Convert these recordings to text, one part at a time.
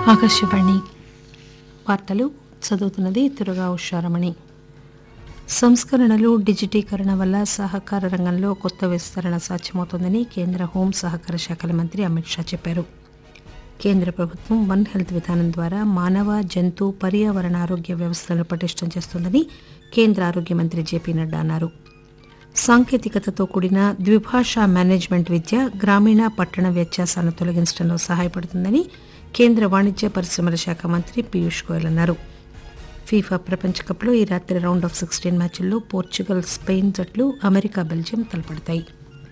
ఆకాశవాణి వార్తలు చదువుతున్నది తురగా ఉషారమణి సంస్కరణలు డిజిటీకరణ వల్ల సహకార రంగంలో కొత్త విస్తరణ సాధ్యమవుతోందని కేంద్ర హోం సహకార శాఖల మంత్రి అమిత్ షా చెప్పారు కేంద్ర ప్రభుత్వం వన్ హెల్త్ విధానం ద్వారా మానవ జంతు పర్యావరణ ఆరోగ్య వ్యవస్థలను పటిష్టం చేస్తోందని కేంద్ర ఆరోగ్య మంత్రి జేపీ నడ్డా అన్నారు సాంకేతికతతో కూడిన ద్విభాషా మేనేజ్మెంట్ విద్య గ్రామీణ పట్టణ వ్యత్యాసాలను తొలగించడంలో సహాయపడుతుందని కేంద్ర వాణిజ్య పరిశ్రమల శాఖ మంత్రి పీయూష్ గోయల్ అన్నారు ఫీఫా ప్రపంచ కప్లో ఈ రాత్రి రౌండ్ ఆఫ్ సిక్స్టీన్ మ్యాచ్ల్లో పోర్చుగల్ స్పెయిన్ జట్లు అమెరికా బెల్జియం తలపడతాయి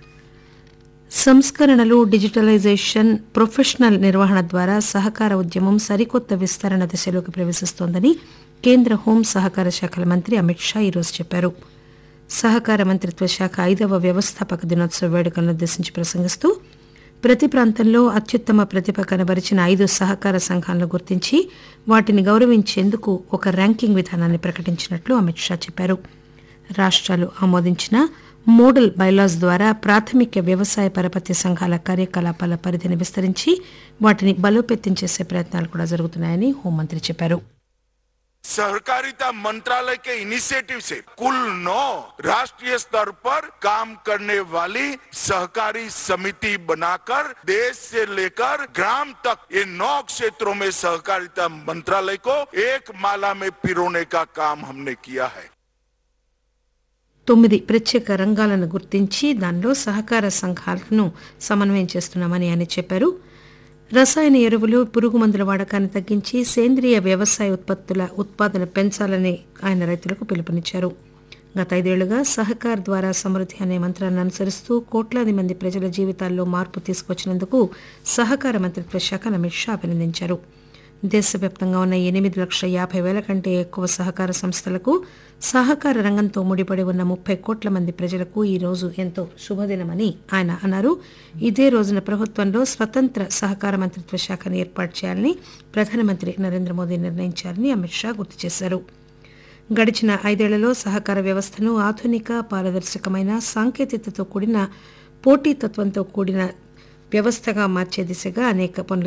సంస్కరణలు డిజిటలైజేషన్ ప్రొఫెషనల్ నిర్వహణ ద్వారా సహకార ఉద్యమం సరికొత్త విస్తరణ దశలోకి ప్రవేశిస్తోందని కేంద్ర హోం సహకార శాఖల మంత్రి అమిత్ షా ఈరోజు చెప్పారు సహకార మంత్రిత్వ శాఖ ఐదవ వ్యవస్థాపక దినోత్సవ వేడుకలను ఉద్దేశించి ప్రసంగిస్తూ ప్రతి ప్రాంతంలో అత్యుత్తమ ప్రతిభ కనబరిచిన ఐదు సహకార సంఘాలను గుర్తించి వాటిని గౌరవించేందుకు ఒక ర్యాంకింగ్ విధానాన్ని ప్రకటించినట్లు అమిత్ షా చెప్పారు రాష్ట్రాలు ఆమోదించిన మోడల్ బైలాస్ ద్వారా ప్రాథమిక వ్యవసాయ పరపతి సంఘాల కార్యకలాపాల పరిధిని విస్తరించి వాటిని బలోపేతం చేసే ప్రయత్నాలు కూడా జరుగుతున్నాయని హోంమంత్రి చెప్పారు सहकारिता मंत्रालय के इनिशिएटिव से कुल नौ राष्ट्रीय स्तर पर काम करने वाली सहकारी समिति बनाकर देश से लेकर ग्राम तक ये नौ क्षेत्रों में सहकारिता मंत्रालय को एक माला में पिरोने का काम हमने किया है తొమ్మిది ప్రత్యేక రంగాలను గుర్తించి దానిలో సహకార సంఘాలను సమన్వయం చేస్తున్నామని ఆయన చెప్పారు రసాయన ఎరువులు పురుగు మందుల వాడకాన్ని తగ్గించి సేంద్రియ వ్యవసాయ ఉత్పత్తుల ఉత్పాదన పెంచాలని ఆయన రైతులకు పిలుపునిచ్చారు గత ఐదేళ్లుగా సహకార్ ద్వారా సమృద్ధి అనే మంత్రాన్ని అనుసరిస్తూ కోట్లాది మంది ప్రజల జీవితాల్లో మార్పు తీసుకొచ్చినందుకు సహకార మంత్రిత్వ శాఖను అమిత్ షా అభినందించారు దేశవ్యాప్తంగా ఉన్న ఎనిమిది లక్షల యాభై వేల కంటే ఎక్కువ సహకార సంస్థలకు సహకార రంగంతో ముడిపడి ఉన్న ముప్పై కోట్ల మంది ప్రజలకు ఈ రోజు ఎంతో శుభదినమని ఆయన అన్నారు ఇదే రోజున ప్రభుత్వంలో స్వతంత్ర సహకార మంత్రిత్వ శాఖను ఏర్పాటు చేయాలని ప్రధానమంత్రి నరేంద్ర మోదీ నిర్ణయించారని అమిత్ షా గుర్తు చేశారు గడిచిన ఐదేళ్లలో సహకార వ్యవస్థను ఆధునిక పారదర్శకమైన సాంకేతికతతో కూడిన పోటీతత్వంతో కూడిన వ్యవస్థగా మార్చే దిశగా అనేక పనులు